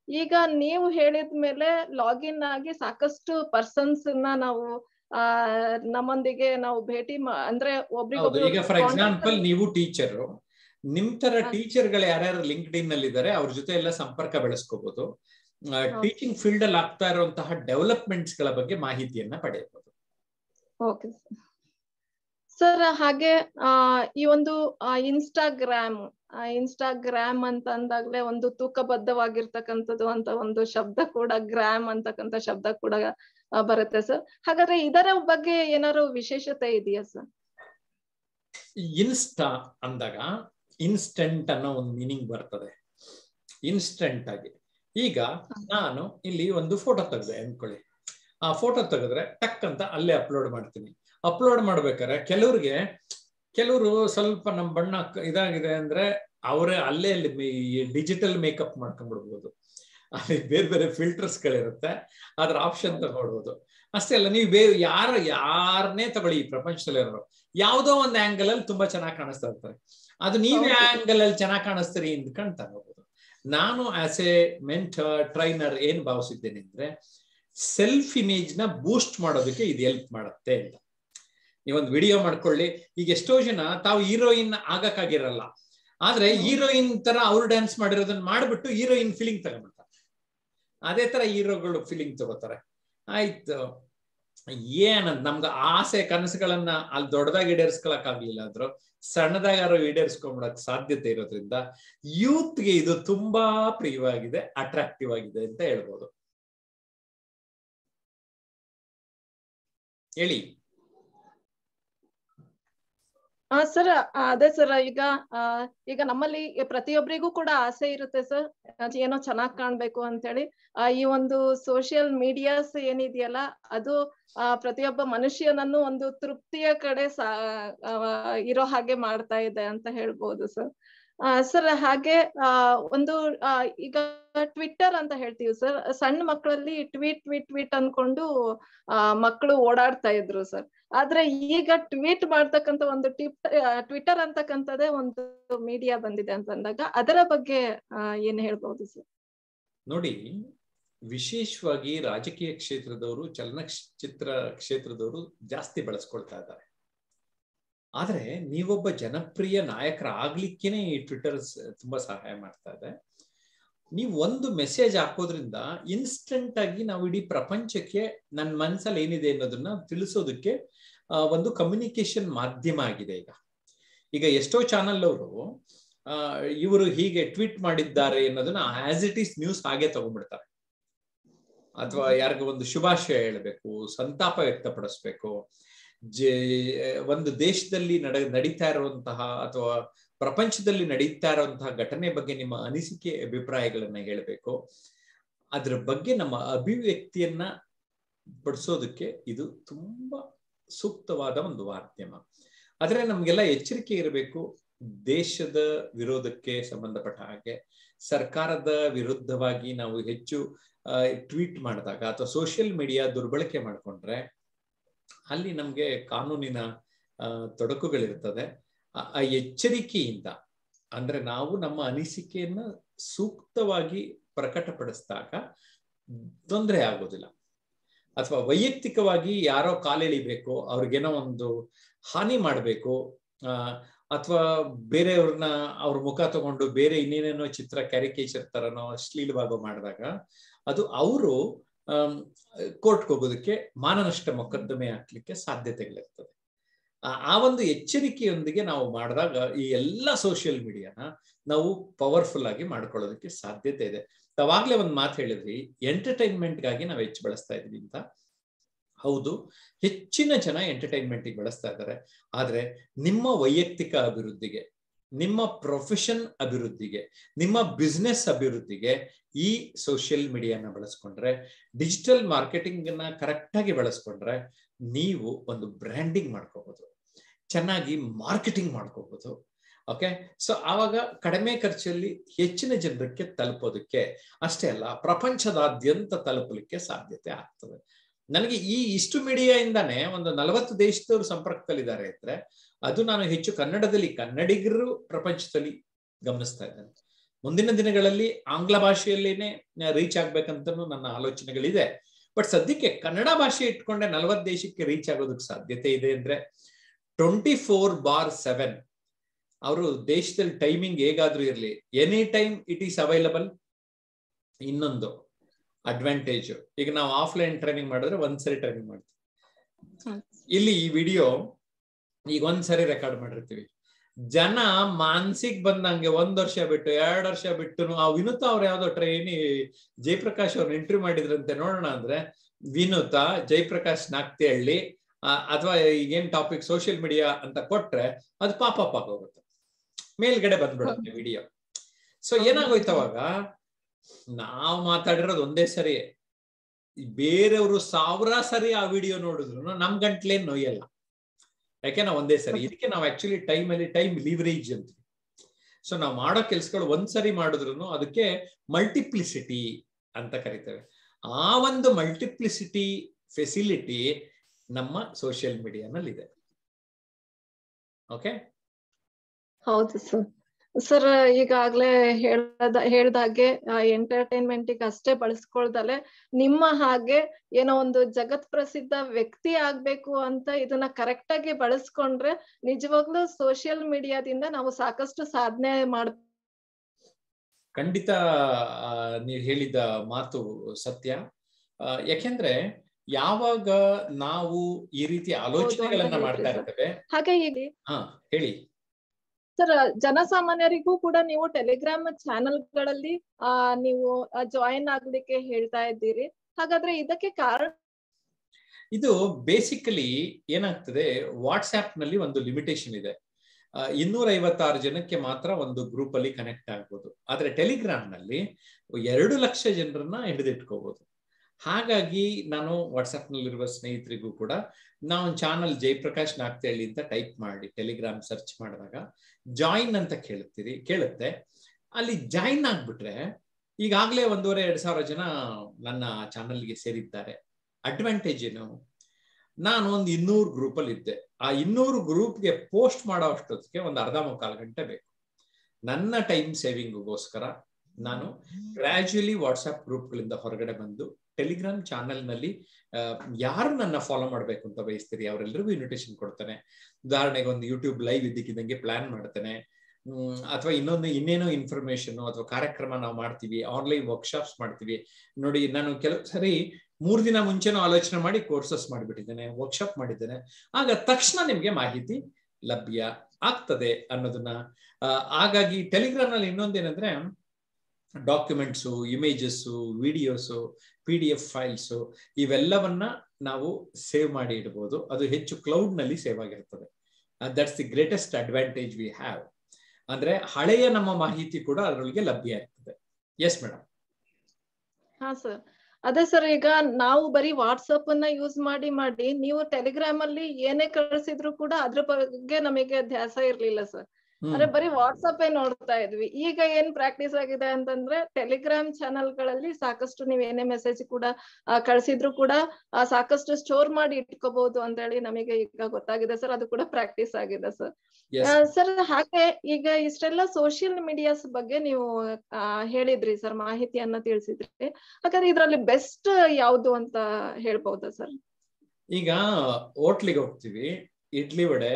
ಈಗ ನೀವು ಹೇಳಿದ ಮೇಲೆ ಲಾಗಿನ್ ಆಗಿ ಸಾಕಷ್ಟು ಪರ್ಸನ್ಸ್ ನ ನಾವು ಆ ನಮ್ಮೊಂದಿಗೆ ನಾವು ಭೇಟಿ ಮಾ- ಅಂದ್ರೆ ಹೌದು ಒಬ್ರಿಗೊಬ್ರು ಈಗ ಫಾರ್ contact ಎಕ್ಸಾಂಪಲ್ ಅಲ್ಲಿ- ನೀವು ಟೀಚರ್ ನಿಮ್ ತರ ಹಾ. ಟೀಚರ್ ಗಳು ಯಾರ್ಯಾರು ಲಿಂಕ್ಡ್ ಇನ್ ನಲ್ಲಿ ಇದ್ದಾರೆ ಅವ್ರ ಜೊತೆ ಎಲ್ಲ ಸಂಪರ್ಕ ಬೆಳೆಸ್ಕೋಬಹುದು ಟೀಚಿಂಗ್ ಫೀಲ್ಡ್ ಅಲ್ಲಿ ಆಗ್ತಾ ಇರುವಂತಹ ಡೆವಲಪ್ಮೆಂಟ್ಸ್ ಗಳ ಬಗ್ಗೆ ಮಾಹಿತಿಯನ್ನ ಪಡೆಯಬಹುದು ಓಕೆ ಸರ್ ಹಾಗೆ ಆ ಈ ಒಂದು ಇನ್ಸ್ಟಾಗ್ರಾಮ್ ಇನ್ಸ್ಟಾಗ್ರಾಮ್ ಅಂತ ಅಂದಾಗ್ಲೇ ಒಂದು ತೂಕಬದ್ಧವಾಗಿರ್ತಕ್ಕಂಥದ್ದು ಅಂತ ಒಂದು ಶಬ್ದ ಕೂಡ ಗ್ರಾಮ್ ಅಂತಕ್ಕಂಥ ಶಬ್ದ ಕೂಡ ಆ, ಬರುತ್ತೆ ಸರ್ ಹಾಗಾದ್ರೆ ಇದರ ಬಗ್ಗೆ ಏನಾದ್ರು ವಿಶೇಷತೆ ಇದೆಯಾ ಸರ್ ಇನ್ಸ್ಟಾ ಅಂದಾಗ ಇನ್ಸ್ಟೆಂಟ್ ಅನ್ನೋ ಒಂದು ಮೀನಿಂಗ್ ಬರ್ತದೆ ಇನ್ಸ್ಟೆಂಟ್ ಆಗಿ ಈಗ ನಾನು ಇಲ್ಲಿ ಒಂದು ಫೋಟೋ ತೆಗೆದೆ ಅನ್ಕೊಳ್ಳಿ ಆ ಫೋಟೋ ತೆಗೆದ್ರೆ ಟಕ್ ಅಂತ ಅಲ್ಲೇ ಅಪ್ಲೋಡ್ ಮಾಡ್ತೀನಿ ಅಪ್ಲೋಡ್ ಮಾಡ್ಬೇಕಾದ್ರೆ ಕೆಲವ್ರಿಗೆ ಕೆಲವರು ಸ್ವಲ್ಪ ನಮ್ಮ ಬಣ್ಣ ಕ- ಇದಾಗಿದೆ ಅಂದ್ರೆ ಅವರೇ ಅಲ್ಲೇ ಅಲ್ಲಿ ಡಿಜಿಟಲ್ ಮೇಕಪ್ ಮಾಡ್ಕೊಂಡ್ಬಿಡ್ಬೋದು ಅಲ್ಲಿ ಬೇರೆ ಬೇರೆ ಫಿಲ್ಟರ್ಸ್ ಗಳಿರುತ್ತೆ ಅದ್ರ ಆಪ್ಷನ್ ತಗೊಳ್ಬೋದು ಅಷ್ಟೇ ಅಲ್ಲ ನೀವು ಬೇ ಯಾರ ಯಾರನ್ನೇ ತಗೊಳ್ಳಿ ಈ ಪ್ರಪಂಚದಲ್ಲಿರೋ ಯಾವುದೋ ಒಂದು ಆಂಗಲ್ ಅಲ್ಲಿ ತುಂಬಾ ಚೆನ್ನಾಗಿ ಕಾಣಿಸ್ತಾ ಇರ್ತಾರೆ ಅದು ನೀವ್ ಹೌದು. ಆಂಗಲ್ ಅಲ್ಲಿ ಚೆನ್ನಾಗಿ ಕಾಣಿಸ್ತೀರಿ ಅಂದ್ಕೊಂಡು ತಗೋಬಹುದು ನಾನು ಆಸ್ ಎ ಮೆಂಟರ್ ಟ್ರೈನರ್ ಏನ್ ಭಾವಿಸಿದ್ದೇನೆ ಅಂದ್ರೆ ಸೆಲ್ಫ್ ಇಮೇಜ್ ನ ಬೂಸ್ಟ್ ಮಾಡೋದಕ್ಕೆ ಇದು ಹೆಲ್ಪ್ ಮಾಡುತ್ತೆ ಅಂತ ನೀವೊಂದು ವಿಡಿಯೋ ಮಾಡ್ಕೊಳ್ಳಿ ಈಗ ಎಷ್ಟೋ ಜನ ತಾವು ಹೀರೋಯಿನ್ ಆಗಕ್ಕಾಗಿರಲ್ಲ ಆದ್ರೆ ಹೀರೋಯಿನ್ ತರ ಅವ್ರು ಡ್ಯಾನ್ಸ್ ಮಾಡಿರೋದನ್ನ ಮಾಡ್ಬಿಟ್ಟು ಹೀರೋಯಿನ್ ಫೀಲಿಂಗ್ ತಗೊಂಡ್ಬಿಡ್ತಾರೆ ಅದೇ ತರ ಹೀರೋಗಳು ಫೀಲಿಂಗ್ ತಗೋತಾರೆ ಆಯ್ತು ಏನಂತ ನಮ್ಗೆ ಆಸೆ ಕನಸುಗಳನ್ನ ಅಲ್ಲಿ ದೊಡ್ಡದಾಗಿ ಈಡೇರಿಸ್ಕೊಳಕ್ ಆಗ್ಲಿಲ್ಲ ಆದ್ರೂ ಸಣ್ಣದಾಗಾರು ಈಡೇರಿಸ್ಕೊಂಡ್ಬಿಡಕ್ ಸಾಧ್ಯತೆ ಇರೋದ್ರಿಂದ ಯೂತ್ಗೆ ಇದು ತುಂಬಾ ಪ್ರಿಯವಾಗಿದೆ ಅಟ್ರಾಕ್ಟಿವ್ ಆಗಿದೆ ಅಂತ ಹೇಳ್ಬೋದು ಹೇಳಿ ಆ ಸರ್ ಅದೇ ಸರ್ ಈಗ ಆ, ಈಗ ನಮ್ಮಲ್ಲಿ ಪ್ರತಿಯೊಬ್ಬರಿಗೂ ಕೂಡ ಆಸೆ ಇರುತ್ತೆ ಸರ್ ಏನೋ ಚೆನ್ನಾಗ್ ಕಾಣ್ಬೇಕು ಅಂತ ಹೇಳಿ ಆ, ಈ ಒಂದು ಸೋಷಿಯಲ್ ಮೀಡಿಯಾಸ್ ಏನಿದೆಯಲ್ಲ ಅದು ಆ, ಪ್ರತಿಯೊಬ್ಬ ಮನುಷ್ಯನನ್ನು ಒಂದು ತೃಪ್ತಿಯ ಕಡೆ ಸಾ ಆ, ಇರೋ ಹಾಗೆ ಮಾಡ್ತಾ ಇದೆ ಅಂತ ಹೇಳ್ಬೋದು ಸರ್ ಸರ್ ಹಾಗೆ ಆ ಒಂದು ಆ, ಈಗ ಟ್ವಿಟ್ಟರ್ ಅಂತ ಹೇಳ್ತೀವಿ ಸರ್ ಸಣ್ಣ ಮಕ್ಕಳಲ್ಲಿ ಟ್ವೀಟ್ ಟ್ವೀಟ್ ಟ್ವೀಟ್ ಅನ್ಕೊಂಡು ಆ ಮಕ್ಕಳು ಓಡಾಡ್ತಾ ಇದ್ರು ಸರ್ ಆದ್ರೆ ಈಗ ಟ್ವೀಟ್ ಮಾಡ್ತಕ್ಕಂತ ಒಂದು ಟಿಪ್ ಟ್ವಿಟರ್ ಅಂತಕ್ಕಂಥದ್ದೇ ಒಂದು ಮೀಡಿಯಾ ಬಂದಿದೆ ಅಂತ ಅಂದಾಗ ಅದರ ಬಗ್ಗೆ ಆ, ಏನ್ ಹೇಳ್ಬಹುದು ಸರ್ ನೋಡಿ ವಿಶೇಷವಾಗಿ ರಾಜಕೀಯ ಕ್ಷೇತ್ರದವರು ಚಲನಚಿತ್ರ ಕ್ಷೇತ್ರದವರು ಜಾಸ್ತಿ ಬಳಸ್ಕೊಳ್ತಾ ಇದ್ದಾರೆ ಆದ್ರೆ ನೀವೊಬ್ಬ ಜನಪ್ರಿಯ ನಾಯಕರ ಆಗ್ಲಿಕ್ಕೇನೆ ಈ ಟ್ವಿಟರ್ ತುಂಬಾ ಸಹಾಯ ಮಾಡ್ತಾ ಇದೆ ನೀವು ಒಂದು ಮೆಸೇಜ್ ಹಾಕೋದ್ರಿಂದ ಇನ್ಸ್ಟೆಂಟ್ ಆಗಿ ನಾವು ಇಡೀ ಪ್ರಪಂಚಕ್ಕೆ ನನ್ನ ಮನ್ಸಲ್ಲಿ ಏನಿದೆ ಅನ್ನೋದನ್ನ ತಿಳಿಸೋದಕ್ಕೆ ಆ, ಒಂದು ಕಮ್ಯುನಿಕೇಶನ್ ಮಾಧ್ಯಮ ಆಗಿದೆ ಈಗ ಈಗ ಎಷ್ಟೋ ಚಾನಲ್ ಅವರು ಇವರು ಹೀಗೆ ಟ್ವೀಟ್ ಮಾಡಿದ್ದಾರೆ ಅನ್ನೋದನ್ನ ಆಸ್ ಇಟ್ ಈಸ್ ನ್ಯೂಸ್ ಹಾಗೆ ತಗೊಂಡ್ಬಿಡ್ತಾರೆ ಅಥವಾ ಯಾರಿಗೂ ಒಂದು ಶುಭಾಶಯ ಹೇಳಬೇಕು ಸಂತಾಪ ವ್ಯಕ್ತಪಡಿಸ್ಬೇಕು ಜೆ ಒಂದು ದೇಶದಲ್ಲಿ ನಡ ನಡೀತಾ ಇರುವಂತಹ ಅಥವಾ ಪ್ರಪಂಚದಲ್ಲಿ ನಡೀತಾ ಇರುವಂತಹ ಘಟನೆ ಬಗ್ಗೆ ನಿಮ್ಮ ಅನಿಸಿಕೆ ಅಭಿಪ್ರಾಯಗಳನ್ನ ಹೇಳಬೇಕು ಅದ್ರ ಬಗ್ಗೆ ನಮ್ಮ ಅಭಿವ್ಯಕ್ತಿಯನ್ನ ಪಡಿಸೋದಕ್ಕೆ ಇದು ತುಂಬಾ ಸೂಕ್ತವಾದ ಒಂದು ಮಾಧ್ಯಮ ಆದ್ರೆ ನಮ್ಗೆಲ್ಲ ಎಚ್ಚರಿಕೆ ಇರಬೇಕು ದೇಶದ ವಿರೋಧಕ್ಕೆ ಸಂಬಂಧಪಟ್ಟ ಹಾಗೆ ಸರ್ಕಾರದ ವಿರುದ್ಧವಾಗಿ ನಾವು ಹೆಚ್ಚು ಟ್ವೀಟ್ ಮಾಡಿದಾಗ ಅಥವಾ ಸೋಷಿಯಲ್ ಮೀಡಿಯಾ ದುರ್ಬಳಕೆ ಮಾಡಿಕೊಂಡ್ರೆ ಅಲ್ಲಿ ನಮ್ಗೆ ಕಾನೂನಿನ ಆ, ತೊಡಕುಗಳಿರ್ತದೆ ಆ- ಆ ಎಚ್ಚರಿಕೆಯಿಂದ ಅಂದ್ರೆ ನಾವು ನಮ್ಮ ಅನಿಸಿಕೆಯನ್ನ ಸೂಕ್ತವಾಗಿ ಪ್ರಕಟಪಡಿಸಿದಾಗ ತೊಂದರೆ ಆಗೋದಿಲ್ಲ ಅಥವಾ ವೈಯಕ್ತಿಕವಾಗಿ ಯಾರೋ ಕಾಲೆಳಿಬೇಕು ಅವ್ರಿಗೇನೋ ಒಂದು ಹಾನಿ ಮಾಡಬೇಕು ಅಥವಾ ಬೇರೆಯವ್ರನ್ನ ಅವ್ರ ಮುಖ ತಗೊಂಡು ಬೇರೆ ಇನ್ನೇನೇನೋ ಚಿತ್ರ ಕ್ಯಾರಿಕೇಚರ್ ತರನೋ ಅಶ್ಲೀಲವಾಗೋ ಮಾಡಿದಾಗ ಅದು ಅವರು ಕೋರ್ಟ್ಗೆ ಹೋಗೋದಕ್ಕೆ ಮಾನನಷ್ಟ ಮೊಕದ್ದಮೆ ಹಾಕ್ಲಿಕ್ಕೆ ಸಾಧ್ಯತೆಗಳಿರ್ತದೆ ಆ- ಆ ಒಂದು ಎಚ್ಚರಿಕೆಯೊಂದಿಗೆ ನಾವು ಮಾಡಿದಾಗ ಈ ಎಲ್ಲ ಸೋಷಿಯಲ್ ಮೀಡಿಯಾನ ನಾವು ಪವರ್ಫುಲ್ ಆಗಿ ಮಾಡ್ಕೊಳ್ಳೋದಕ್ಕೆ ಸಾಧ್ಯತೆ ಇದೆ ತಾವಾಗ್ಲೇ ಒಂದು ಮಾತು ಹೇಳಿದ್ರಿ ಎಂಟರ್ಟೈನ್ಮೆಂಟ್ಗಾಗಿ ನಾವು ಹೆಚ್ಚು ಬಳಸ್ತಾ ಇದೀವಿ ಅಂತ ಹೌದು ಹೆಚ್ಚಿನ ಜನ ಎಂಟರ್ಟೈನ್ಮೆಂಟ್ ಬಳಸ್ತಾ ಇದ್ದಾರೆ ಆದ್ರೆ ನಿಮ್ಮ ವೈಯಕ್ತಿಕ ಅಭಿವೃದ್ಧಿಗೆ ನಿಮ್ಮ ಪ್ರೊಫೆಷನ್ ಅಭಿವೃದ್ಧಿಗೆ ನಿಮ್ಮ ಬಿಸ್ನೆಸ್ ಅಭಿವೃದ್ಧಿಗೆ ಈ ಸೋಷಿಯಲ್ ಮೀಡಿಯಾನ ಬಳಸ್ಕೊಂಡ್ರೆ ಡಿಜಿಟಲ್ ಮಾರ್ಕೆಟಿಂಗ್ ನ ಕರೆಕ್ಟ್ ಆಗಿ ಬಳಸ್ಕೊಂಡ್ರೆ ನೀವು ಒಂದು ಬ್ರ್ಯಾಂಡಿಂಗ್ ಮಾಡ್ಕೋಬಹುದು ಚೆನ್ನಾಗಿ ಮಾರ್ಕೆಟಿಂಗ್ ಮಾಡ್ಕೋಬಹುದು ಓಕೆ ಸೊ ಆವಾಗ ಕಡಿಮೆ ಖರ್ಚಲ್ಲಿ ಹೆಚ್ಚಿನ ಜನರಿಗೆ ತಲುಪೋದಕ್ಕೆ ಅಷ್ಟೇ ಅಲ್ಲ ಪ್ರಪಂಚದಾದ್ಯಂತ ತಲುಪಲಿಕ್ಕೆ ಸಾಧ್ಯತೆ ಆಗ್ತದೆ ನನಗೆ ಈ ಇಷ್ಟು ಮೀಡಿಯಾ ಇಂದಾನೆ ಒಂದು ನಲವತ್ತು ದೇಶದವರು ಸಂಪರ್ಕದಲ್ಲಿದ್ದಾರೆ ಅಂದ್ರೆ ಅದು ನಾನು ಹೆಚ್ಚು ಕನ್ನಡದಲ್ಲಿ ಕನ್ನಡಿಗರು ಪ್ರಪಂಚದಲ್ಲಿ ಗಮನಿಸ್ತಾ ಇದ್ದೇನೆ ಮುಂದಿನ ದಿನಗಳಲ್ಲಿ ಆಂಗ್ಲ ಭಾಷೆಯಲ್ಲೇನೆ ರೀಚ್ ಆಗ್ಬೇಕಂತ ನನ್ನ ಆಲೋಚನೆಗಳಿದೆ ಬಟ್ ಸದ್ಯಕ್ಕೆ ಕನ್ನಡ ಭಾಷೆ ಇಟ್ಕೊಂಡೆ ನಲವತ್ತು ದೇಶಕ್ಕೆ ರೀಚ್ ಆಗೋದಕ್ಕೆ ಸಾಧ್ಯತೆ ಇದೆ ಅಂದ್ರೆ ಟ್ವೆಂಟಿ ಫೋರ್ ಬಾರ್ ಸೆವೆನ್ ಅವರು ದೇಶದಲ್ಲಿ ಟೈಮಿಂಗ್ ಹೇಗಾದ್ರೂ ಇರಲಿ any time it is available ಇನ್ನೊಂದು ಅಡ್ವಾಂಟೇಜ್ ಈಗ ನಾವು ಆಫ್ಲೈನ್ ಟ್ರೈನಿಂಗ್ ಮಾಡಿದ್ರೆ ಒಂದ್ಸರಿ ಟ್ರೈನಿಂಗ್ ಮಾಡ್ತೀವಿ ಇಲ್ಲಿ ಈ ವಿಡಿಯೋ ಈಗ ಒಂದ್ಸರಿ ರೆಕಾರ್ಡ್ ಮಾಡಿರ್ತೀವಿ ಜನ ಮಾನ್ಸಿಕ್ ಬಂದಂಗೆ ಒಂದ್ ವರ್ಷ ಬಿಟ್ಟು ಎರಡ್ ವರ್ಷ ಬಿಟ್ಟು ಆ ವಿನುತ ಅವ್ರ ಯಾವ್ದೋ ಟ್ರೈನಿ ಜಯಪ್ರಕಾಶ್ ಅವ್ರನ್ನ ಇಂಟರ್ವ್ಯೂ ಮಾಡಿದ್ರಂತೆ ನೋಡೋಣ ಅಂದ್ರೆ ವಿನುತ ಜಯಪ್ರಕಾಶ್ ನಾಕ್ತಿಹಳ್ಳಿ ಅಥವಾ ಈಗೇನ್ ಟಾಪಿಕ್ ಸೋಷಿಯಲ್ ಮೀಡಿಯಾ ಅಂತ ಕೊಟ್ರೆ ಅದು ಪಾಪ ಪಾಪ ಹೋಗುತ್ತೆ ಮೇಲ್ಗಡೆ ಬಂದ್ಬಿಡುತ್ತೆ ವಿಡಿಯೋ ಸೊ ಏನಾಗೋಯ್ತು ಅವಾಗ ನಾವು ಮಾತಾಡಿರೋದು ಒಂದೇ ಸರಿ ಬೇರೆಯವರು ಸಾವಿರ ಸರಿ ಆ ವಿಡಿಯೋ ನೋಡಿದ್ರು ನಮ್ ಗಂಟ್ಲೇನ್ ನೋಯಲ್ಲ ಯಾಕೆ ನಾವು ಒಂದೇ ಸರಿ ಇದಕ್ಕೆ ನಾವು ಆಕ್ಚುಲಿ ಟೈಮ್ ಅಲ್ಲಿ ಟೈಮ್ ಲಿವರೇಜ್ ಅಂತ ಸೊ ನಾವು ಮಾಡೋ ಕೆಲ್ಸಗಳು ಒಂದ್ಸರಿ ಮಾಡಿದ್ರು ಅದಕ್ಕೆ ಮಲ್ಟಿಪ್ಲಿಸಿಟಿ ಅಂತ ಕರಿತೇವೆ ಆ ಒಂದು ಮಲ್ಟಿಪ್ಲಿಸಿಟಿ ಫೆಸಿಲಿಟಿ ನಮ್ಮ ಸೋಷಿಯಲ್ ಮೀಡಿಯಾನಲ್ಲಿ ಇದೆ ಓಕೆ ಹೌದು ಸರ್ ಸರ್ ಈಗಾಗ್ಲೇ ಹೇಳ್ದ ಹೇಳ್ದಾಗೆ ಎಂಟರ್ಟೈನ್ಮೆಂಟ್ ಅಷ್ಟೇ ಬಳಸ್ಕೊಳ್ದಲೆ ನಿಮ್ಮ ಹಾಗೆ ಏನೋ ಒಂದು ಜಗತ್ ಪ್ರಸಿದ್ಧ ವ್ಯಕ್ತಿ ಆಗ್ಬೇಕು ಅಂತ ಇದನ್ನ ಕರೆಕ್ಟ್ ಆಗಿ ಬಳಸ್ಕೊಂಡ್ರೆ ನಿಜವಾಗ್ಲೂ ಸೋಷಿಯಲ್ ಮೀಡಿಯಾದಿಂದ ನಾವು ಸಾಕಷ್ಟು ಸಾಧನೆ ಮಾಡ್ ಖಂಡಿತ ನೀವು ಹೇಳಿದ ಮಾತು ಸತ್ಯ ಯಾಕೆಂದ್ರೆ ಯಾವಾಗ ನಾವು ಈ ರೀತಿ ಆಲೋಚನೆಗಳನ್ನ ಮಾಡ್ತಾ ಇರ್ತೇವೆ ಹಾಗೆ ಈಗ ಹಾ ಹೇಳಿ ಸರ್ ಜನಸಾಮಾನ್ಯರಿಗೂ ಕೂಡ ನೀವು ಟೆಲಿಗ್ರಾಮ್ ಚಾನೆಲ್ ಗಳಲ್ಲಿ ಆ ನೀವು ಜಾಯಿನ್ ಆಗ್ಲಿಕ್ಕೆ ಹೇಳ್ತಾ ಇದ್ದೀರಿ ಹಾಗಾದ್ರೆ ಇದಕ್ಕೆ ಕಾರಣ ಇದು ಬೇಸಿಕಲಿ ಏನಾಗ್ತದೆ ವಾಟ್ಸ್ಆಪ್ ನಲ್ಲಿ ಒಂದು ಲಿಮಿಟೇಷನ್ ಇದೆ ಇನ್ನೂರ ಐವತ್ತಾರು ಜನಕ್ಕೆ ಮಾತ್ರ ಒಂದು ಗ್ರೂಪ್ ಅಲ್ಲಿ ಕನೆಕ್ಟ್ ಆಗ್ಬೋದು ಆದ್ರೆ ಟೆಲಿಗ್ರಾಮ್ ನಲ್ಲಿ ಎರಡು ಲಕ್ಷ ಜನರನ್ನ ಹಿಡಿದಿಟ್ಕೋಬಹುದು ಹಾಗಾಗಿ ನಾನು ವಾಟ್ಸ್ಆಪ್ ನಲ್ಲಿರುವ ಸ್ನೇಹಿತರಿಗೂ ಕೂಡ ನಾವು ಚಾನಲ್ ಜಯಪ್ರಕಾಶ್ ನಾಗ್ತೇಳಿ ಅಂತ ಟೈಪ್ ಮಾಡಿ ಟೆಲಿಗ್ರಾಮ್ ಸರ್ಚ್ ಮಾಡಿದಾಗ ಜಾಯಿನ್ ಅಂತ ಕೇಳುತ್ತೀರಿ ಕೇಳುತ್ತೆ ಅಲ್ಲಿ ಜಾಯಿನ್ ಆಗ್ಬಿಟ್ರೆ ಈಗಾಗಲೇ ಒಂದೂವರೆ ಎರಡ್ ಸಾವಿರ ಜನ ನನ್ನ ಚಾನಲ್ಗೆ ಸೇರಿದ್ದಾರೆ ಅಡ್ವಾಂಟೇಜ್ ಏನು ನಾನು ಒಂದು ಇನ್ನೂರು ಗ್ರೂಪ್ ಅಲ್ಲಿ ಇದ್ದೆ ಆ ಇನ್ನೂರು ಗ್ರೂಪ್ಗೆ ಪೋಸ್ಟ್ ಮಾಡೋ ಅಷ್ಟೊತ್ತಿಗೆ ಒಂದು ಅರ್ಧ ಮುಕ್ಕಾಲು ಗಂಟೆ ಬೇಕು ನನ್ನ ಟೈಮ್ ಸೇವಿಂಗ್ಗೋಸ್ಕರ ನಾನು ಗ್ರಾಜುಯಲಿ ವಾಟ್ಸ್ಆಪ್ ಗ್ರೂಪ್ಗಳಿಂದ ಹೊರಗಡೆ ಬಂದು ಟೆಲಿಗ್ರಾಮ್ ಚಾನೆಲ್ ನಲ್ಲಿ ಯಾರು ನನ್ನ ಫಾಲೋ ಮಾಡ್ಬೇಕು ಅಂತ ಬಯಸ್ತೀರಿ ಅವರೆಲ್ಲರಿಗೂ ಇನ್ವಿಟೇಷನ್ ಕೊಡ್ತಾನೆ ಉದಾಹರಣೆಗೆ ಒಂದು ಯೂಟ್ಯೂಬ್ ಲೈವ್ ಇದ್ದಕ್ಕಿದ್ದಂಗೆ ಪ್ಲಾನ್ ಮಾಡ್ತಾನೆ ಅಥವಾ ಇನ್ನೊಂದು ಇನ್ನೇನೋ ಇನ್ಫಾರ್ಮೇಶನ್ ಅಥವಾ ಕಾರ್ಯಕ್ರಮ ನಾವು ಮಾಡ್ತೀವಿ ಆನ್ಲೈನ್ ವರ್ಕ್ಶಾಪ್ಸ್ ಮಾಡ್ತೀವಿ ನೋಡಿ ನಾನು ಕೆಲವು ಸರಿ ಮೂರ್ ದಿನ ಮುಂಚೆನೂ ಆಲೋಚನೆ ಮಾಡಿ ಕೋರ್ಸಸ್ ಮಾಡಿಬಿಟ್ಟಿದ್ದೇನೆ ವರ್ಕ್ಶಾಪ್ ಮಾಡಿದ್ದೇನೆ ಆಗ ತಕ್ಷಣ ನಿಮ್ಗೆ ಮಾಹಿತಿ ಲಭ್ಯ ಆಗ್ತದೆ ಅನ್ನೋದನ್ನ ಹಾಗಾಗಿ ಟೆಲಿಗ್ರಾಮ್ ನಲ್ಲಿ ಇನ್ನೊಂದೇನಂದ್ರೆ documents images videos P D F files ಇವೆಲ್ಲವನ್ನ ನಾವು ಸೇವ್ ಮಾಡಿ ಇಡಬಹುದು ಅದು ಹೆಚ್ಚು ಕ್ಲೌಡ್ ನಲ್ಲಿ ಸೇವ್ ಆಗಿರ್ತದೆ that's the greatest advantage we have ಅಂದ್ರೆ ಹಳೆಯ ನಮ್ಮ ಮಾಹಿತಿ ಕೂಡ ಅದರೊಳಗೆ ಲಭ್ಯ ಆಗ್ತದೆ ಎಸ್ ಮೇಡಮ್ ಹಾ ಸರ್ ಅದೇ ಸರ್ ಈಗ ನಾವು ಬರೀ ವಾಟ್ಸಪ್ ಅನ್ನ ಯೂಸ್ ಮಾಡಿ ಮಾಡಿ ನೀವು ಟೆಲಿಗ್ರಾಮ್ ಅಲ್ಲಿ ಏನೇ ಕಳಿಸಿದ್ರು ಕೂಡ ಅದ್ರ ಬಗ್ಗೆ ನಮಗೆ ಧ್ಯಾಸ ಇರ್ಲಿಲ್ಲ ಸರ್ ಅಂದ್ರೆ ಬರೀ ವಾಟ್ಸಪ್ ನೋಡ್ತಾ ಇದ್ವಿ ಈಗ ಏನ್ ಪ್ರಾಕ್ಟೀಸ್ ಆಗಿದೆ ಅಂತಂದ್ರೆ ಟೆಲಿಗ್ರಾಮ್ ಚಾನೆಲ್ ಗಳಲ್ಲಿ ಸಾಕಷ್ಟು ನೀವ್ ಏನೇ ಮೆಸೇಜ್ ಕೂಡ ಕಳ್ಸಿದ್ರು ಕೂಡ ಸಾಕಷ್ಟು ಸ್ಟೋರ್ ಮಾಡಿ ಇಟ್ಕೋಬಹುದು ಅಂತ ಹೇಳಿ ನಮಗೆ ಈಗ ಗೊತ್ತಾಗಿದೆ ಸರ್ ಅದು ಕೂಡ ಪ್ರಾಕ್ಟೀಸ್ ಆಗಿದೆ ಸರ್ ಸರ್ ಹಾಗೆ ಈಗ ಇಷ್ಟೆಲ್ಲ ಸೋಷಿಯಲ್ ಮೀಡಿಯಾಸ್ ಬಗ್ಗೆ ನೀವು ಹೇಳಿದ್ರಿ ಸರ್ ಮಾಹಿತಿಯನ್ನ ತಿಳಿಸಿದ್ರಿ ಹಾಗಾದ್ರೆ ಇದ್ರಲ್ಲಿ ಬೆಸ್ಟ್ ಯಾವ್ದು ಅಂತ ಹೇಳ್ಬಹುದಾ ಸರ್ ಈಗ ಹೋಟ್ಲಿಗೆ ಹೋಗ್ತೀವಿ ಇಡ್ಲಿ ವಡೆ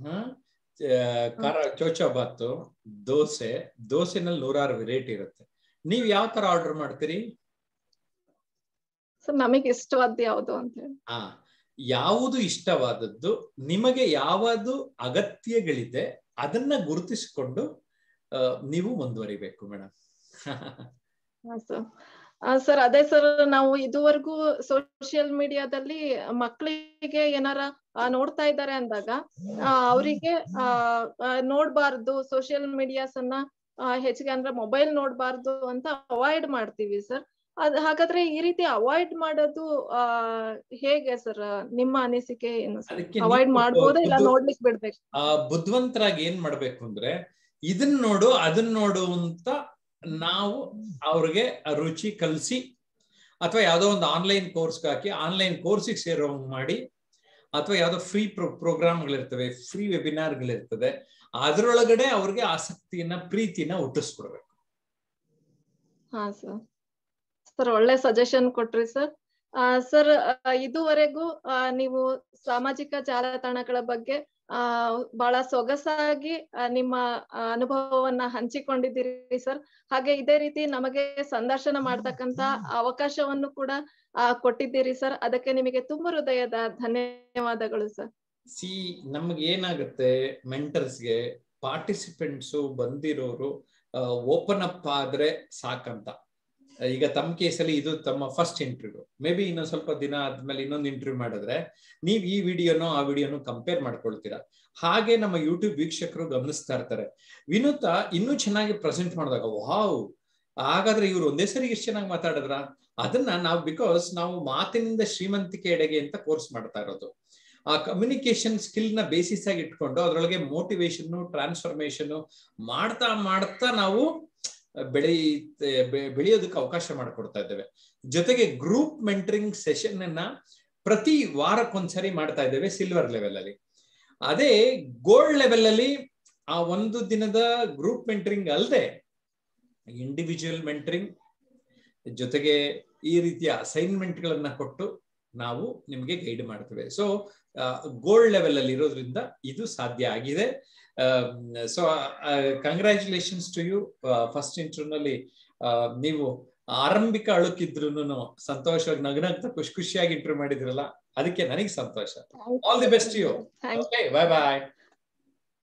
ಖಾರ ಚೋಚಬಾತು ದೋಸೆ ದೋಸೆನಲ್ಲಿ ನೂರಾರು ವೆರೈಟಿ ಇರುತ್ತೆ ನೀವ್ ಯಾವ ತರ ಆರ್ಡರ್ ಮಾಡ್ತೀರಿ ಸರ್ ನಮಗೆ ಇಷ್ಟವಾದ ಯಾವುದು ಅಂತ ಹೇಳಿ ಆ ಯಾವುದು ಇಷ್ಟವಾದದ್ದು ನಿಮಗೆ ಯಾವುದು ಅಗತ್ಯಗಳಿದೆ ಅದನ್ನ ಗುರುತಿಸಿಕೊಂಡು ನೀವು ಮುಂದುವರಿಬೇಕು ಮೇಡಮ್ ಸರ್ ಅದೇ ಸರ್ ನಾವು ಇದುವರೆಗೂ ಸೋಷಿಯಲ್ ಮೀಡಿಯಾದಲ್ಲಿ ಮಕ್ಕಳಿಗೆ ಏನಾರ ನೋಡ್ತಾ ಇದ್ದಾರೆ ಅಂದಾಗ ಅವರಿಗೆ ನೋಡ್ಬಾರ್ದು ಸೋಷಿಯಲ್ ಮೀಡಿಯಾಸ್ ಅನ್ನ ಹೆಚ್ಚಿಗೆ ಅಂದ್ರೆ ಮೊಬೈಲ್ ನೋಡ್ಬಾರ್ದು ಅಂತ ಅವಾಯ್ಡ್ ಮಾಡ್ತೀವಿ ಸರ್ ಅದ್ ಹಾಗಾದ್ರೆ ಈ ರೀತಿ ಅವಾಯ್ಡ್ ಮಾಡೋದು ಆ ಹೇಗೆ ಸರ್ ನಿಮ್ಮ ಅನಿಸಿಕೆ ಏನು ಅವಾಯ್ಡ್ ಮಾಡ್ಬೋದಾ ಇಲ್ಲ ನೋಡ್ಲಿಕ್ಕೆ ಬಿಡ್ಬೇಕು ಆ ಬುದ್ಧಿವಂತರಾಗಿ ಏನ್ ಮಾಡ್ಬೇಕು ಅಂದ್ರೆ ಇದನ್ ನೋಡು ಅದನ್ ನೋಡು ಅಂತ ನಾವು ಅವ್ರಿಗೆ ರುಚಿ ಕಲಿಸಿ ಅಥವಾ ಯಾವ್ದೋ ಒಂದು ಆನ್ಲೈನ್ ಕೋರ್ಸ್ಗೆ ಹಾಕಿ ಆನ್ಲೈನ್ ಕೋರ್ಸಿಗೆ ಸೇರೋ ಮಾಡಿ ಅಥವಾ ಯಾವ್ದೋ ಫ್ರೀ ಪ್ರೋ ಪ್ರೋಗ್ರಾಮ್ಗಳಿರ್ತವೆ ಫ್ರೀ ವೆಬಿನಾರ್ಗಳಿರ್ತದೆ ಅದರೊಳಗಡೆ ಅವ್ರಿಗೆ ಆಸಕ್ತಿಯನ್ನ ಪ್ರೀತಿನ ಹುಟ್ಟಿಸ್ಕೊಡ್ಬೇಕು ಹಾ ಸರ್ ಸರ್ ಒಳ್ಳೆ ಸಜೆಷನ್ ಕೊಟ್ರಿ ಸರ್ ಸರ್ ಇದುವರೆಗೂ ಆ, ನೀವು ಸಾಮಾಜಿಕ ಜಾಲತಾಣಗಳ ಬಗ್ಗೆ ಆ ಬಹಳ ಸೊಗಸಾಗಿ ಆ, ನಿಮ್ಮ ಆ, ಅನುಭವವನ್ನ ಹಂಚಿಕೊಂಡಿದ್ದೀರಿ ಸರ್ ಹಾಗೆ ಇದೇ ರೀತಿ ನಮಗೆ ಸಂದರ್ಶನ ಮಾಡ್ತಕ್ಕಂತ ಅವಕಾಶವನ್ನು ಕೂಡ ಆ, ಕೊಟ್ಟಿದ್ದೀರಿ ಸರ್ ಅದಕ್ಕೆ ನಿಮಗೆ ತುಂಬ ಹೃದಯದ ಧನ್ಯವಾದಗಳು ಸರ್ ಸಿ ನಮ್ಗೆ ಏನಾಗುತ್ತೆ ಮೆಂಟರ್ಸ್ಗೆ ಪಾರ್ಟಿಸಿಪೆಂಟ್ಸು ಬಂದಿರೋರು ಓಪನ್ ಅಪ್ ಆದ್ರೆ ಸಾಕಂತ ಈಗ ತಮ್ಮ ಕೇಸಲ್ಲಿ ಇದು ತಮ್ಮ ಫಸ್ಟ್ ಇಂಟರ್ವ್ಯೂ ಮೇ ಬಿ ಇನ್ನೊಂದ್ ಸ್ವಲ್ಪ ದಿನ ಆದ್ಮೇಲೆ ಇನ್ನೊಂದು ಇಂಟರ್ವ್ಯೂ ಮಾಡಿದ್ರೆ ನೀವ್ ಈ ವಿಡಿಯೋನೋ ಆ ವಿಡಿಯೋನು ಕಂಪೇರ್ ಮಾಡ್ಕೊಳ್ತೀರಾ ಹಾಗೆ ನಮ್ಮ ಯೂಟ್ಯೂಬ್ ವೀಕ್ಷಕರು ಗಮನಿಸ್ತಾ ಇರ್ತಾರೆ ವಿನೂತ ಇನ್ನೂ ಚೆನ್ನಾಗಿ ಪ್ರೆಸೆಂಟ್ ಮಾಡಿದಾಗ ವಾವ್ ಹಾಗಾದ್ರೆ ಇವ್ರು ಒಂದೇ ಸರಿ ಎಷ್ಟು ಚೆನ್ನಾಗಿ ಮಾತಾಡಿದ್ರ ಅದನ್ನ ನಾವು ಬಿಕಾಸ್ ನಾವು ಮಾತಿನಿಂದ ಶ್ರೀಮಂತಿಕೆ ಎಡೆಗೆ ಅಂತ ಕೋರ್ಸ್ ಮಾಡ್ತಾ ಇರೋದು ಆ ಕಮ್ಯುನಿಕೇಶನ್ ಸ್ಕಿಲ್ ನ ಬೇಸಿಸ್ ಆಗಿ ಇಟ್ಕೊಂಡು ಅದರೊಳಗೆ ಮೋಟಿವೇಶನ್ ಟ್ರಾನ್ಸ್ಫಾರ್ಮೇಶನ್ ಮಾಡ್ತಾ ಮಾಡ್ತಾ ನಾವು ಬೆಳಿ ಬೆಳೆಯೋದಕ್ಕೆ ಅವಕಾಶ ಮಾಡಿಕೊಡ್ತಾ ಇದ್ದೇವೆ ಜೊತೆಗೆ ಗ್ರೂಪ್ ಮೆಂಟರಿಂಗ್ ಸೆಷನ್ ಅನ್ನ ಪ್ರತಿ ವಾರಕ್ಕೊಂದ್ಸರಿ ಮಾಡ್ತಾ ಇದ್ದೇವೆ ಸಿಲ್ವರ್ ಲೆವೆಲ್ ಅಲ್ಲಿ ಅದೇ ಗೋಲ್ಡ್ ಲೆವೆಲ್ ಅಲ್ಲಿ ಆ ಒಂದು ದಿನದ ಗ್ರೂಪ್ ಮೆಂಟರಿಂಗ್ ಅಲ್ಲದೆ ಇಂಡಿವಿಜುವಲ್ ಮೆಂಟರಿಂಗ್ ಜೊತೆಗೆ ಈ ರೀತಿಯ ಅಸೈನ್ಮೆಂಟ್ ಗಳನ್ನ ಕೊಟ್ಟು ನಾವು ನಿಮಗೆ ಗೈಡ್ ಮಾಡ್ತೇವೆ ಸೊ ಗೋಲ್ಡ್ ಲೆವೆಲ್ ಅಲ್ಲಿ ಇರೋದ್ರಿಂದ ಇದು ಸಾಧ್ಯ ಆಗಿದೆ so congratulations to you first ಇಂಟರ್ನಲ್ಲಿ ನೀವು ಆರಂಭಿಕ ಅಳುಕಿದ್ರು ಸಂತೋಷವಾಗಿ ನಗನಗ್ತಾ ಖುಷಿ ಖುಷಿಯಾಗಿ ಇಂಟರ್ವ್ಯೂ ಮಾಡಿದ್ರಲ್ಲ ಅದಕ್ಕೆ ನನಗೆ ಸಂತೋಷ all the best you thank okay bye bye